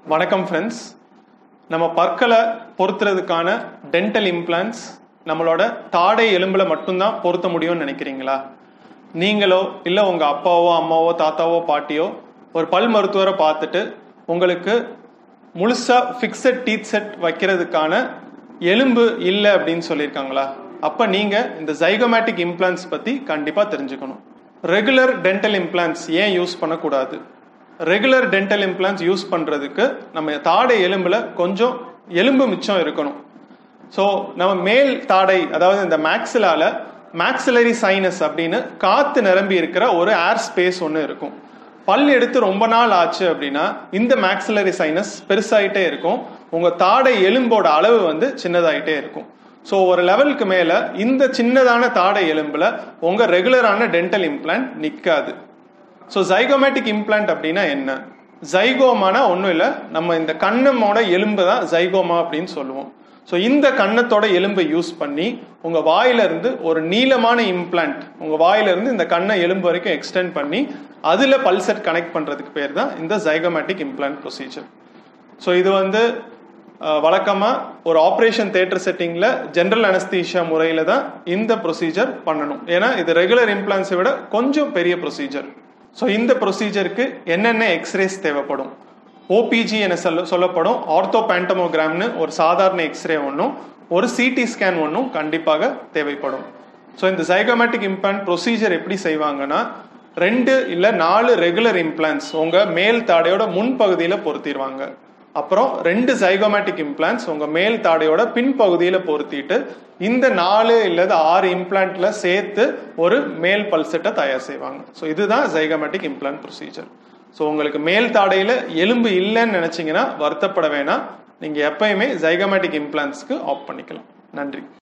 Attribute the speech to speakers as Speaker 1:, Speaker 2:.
Speaker 1: வணக்கம் ஃப்ரெண்ட்ஸ் நம்ம பற்களை பொருத்துறதுக்கான டென்டல் இம்ப்ளான்ஸ் நம்மளோட தாடை எலும்புல மட்டும்தான் பொருத்த முடியும்னு நினைக்கிறீங்களா நீங்களோ இல்லை உங்கள் அப்பாவோ அம்மாவோ தாத்தாவோ பாட்டியோ ஒரு பல் மருத்துவரை பார்த்துட்டு உங்களுக்கு முழுசாக ஃபிக்ஸட் டீத் செட் வைக்கிறதுக்கான எலும்பு இல்லை அப்படின்னு சொல்லியிருக்காங்களா அப்போ நீங்கள் இந்த ஜைகோமேட்டிக் இம்ப்ளான்ஸ் பற்றி கண்டிப்பாக தெரிஞ்சுக்கணும் ரெகுலர் டென்டல் இம்ப்ளான்ஸ் ஏன் யூஸ் பண்ணக்கூடாது ரெகுலர் டென்டல் இம்ப்ளான்ஸ் யூஸ் பண்ணுறதுக்கு நம்ம தாடை எலும்பில் கொஞ்சம் எலும்பு மிச்சம் இருக்கணும் ஸோ நம்ம மேல் தாடை அதாவது இந்த மேக்ஸிலால மேக்ஸிலரி சைனஸ் அப்படின்னு காத்து நிரம்பி இருக்கிற ஒரு ஏர் ஸ்பேஸ் ஒன்று இருக்கும் பல் எடுத்து ரொம்ப நாள் ஆச்சு அப்படின்னா இந்த மேக்ஸிலரி சைனஸ் பெருசாயிட்டே இருக்கும் உங்க தாடை எலும்போட அளவு வந்து சின்னதாயிட்டே இருக்கும் ஸோ ஒரு லெவலுக்கு மேல இந்த சின்னதான தாடை எலும்புல உங்க ரெகுலரான டென்டல் இம்ப்ளான்ட் நிற்காது ஸோ ஜைகோமேட்டிக் இம்ப்ளான்ட் அப்படின்னா என்ன ஜைகோமானா ஒன்றும் இல்லை நம்ம இந்த கண்ணமோட எலும்பு தான் ஜைகோமா அப்படின்னு சொல்லுவோம் ஸோ இந்த கண்ணத்தோட எலும்பை யூஸ் பண்ணி உங்கள் வாயிலிருந்து ஒரு நீளமான இம்ப்ளான்ட் உங்கள் வாயிலிருந்து இந்த கண்ணை எலும்பு வரைக்கும் எக்ஸ்டெண்ட் பண்ணி அதில் பல்செட் கனெக்ட் பண்ணுறதுக்கு பேர் தான் இந்த ஜைகோமேட்டிக் இம்ப்ளான்ட் ப்ரொசீஜர் ஸோ இது வந்து வழக்கமாக ஒரு ஆப்ரேஷன் தேட்டர் செட்டிங்கில் ஜென்ரல் அனஸ்தீஷியா முறையில் தான் இந்த ப்ரொசீஜர் பண்ணணும் ஏன்னா இது ரெகுலர் இம்ப்ளான்ஸை விட கொஞ்சம் பெரிய ப்ரொசீஜர் ஸோ இந்த ப்ரொசீஜருக்கு என்னென்ன எக்ஸ்ரேஸ் தேவைப்படும் ஓபிஜி என சொல்ல சொல்லப்படும் ஆர்த்தோ பேண்டமோகிராம்னு ஒரு சாதாரண எக்ஸ்ரே ஒன்றும் ஒரு சிடி ஸ்கேன் ஒன்றும் கண்டிப்பாக தேவைப்படும் ஸோ இந்த ஜைகோமேட்டிக் இம்ப்ளான்ட் ப்ரொசீஜர் எப்படி செய்வாங்கன்னா ரெண்டு இல்லை நாலு ரெகுலர் இம்ப்ளான்ஸ் உங்கள் மேல் தாடையோட முன்பகுதியில் பொருத்திடுவாங்க அப்புறம் ரெண்டு ஜைகோமேட்டிக் இம்ப்ளான்ஸ் உங்கள் மேல் தாடையோட பின்பகுதியில் பொருத்திட்டு இந்த நாலு இல்லது ஆறு இம்ப்ளான்ட்ல சேர்த்து ஒரு மேல் பல்செட்டை தயார் செய்வாங்க ஸோ இதுதான் ஜைகோமேட்டிக் இம்ப்ளான்ட் ப்ரொசீஜர் ஸோ உங்களுக்கு மேல் தாடையில் எலும்பு இல்லைன்னு நினச்சிங்கன்னா வருத்தப்பட வேணாம் நீங்கள் எப்பயுமே ஜைகோமேட்டிக் இம்ப்ளான்ஸ்க்கு ஆஃப் பண்ணிக்கலாம் நன்றி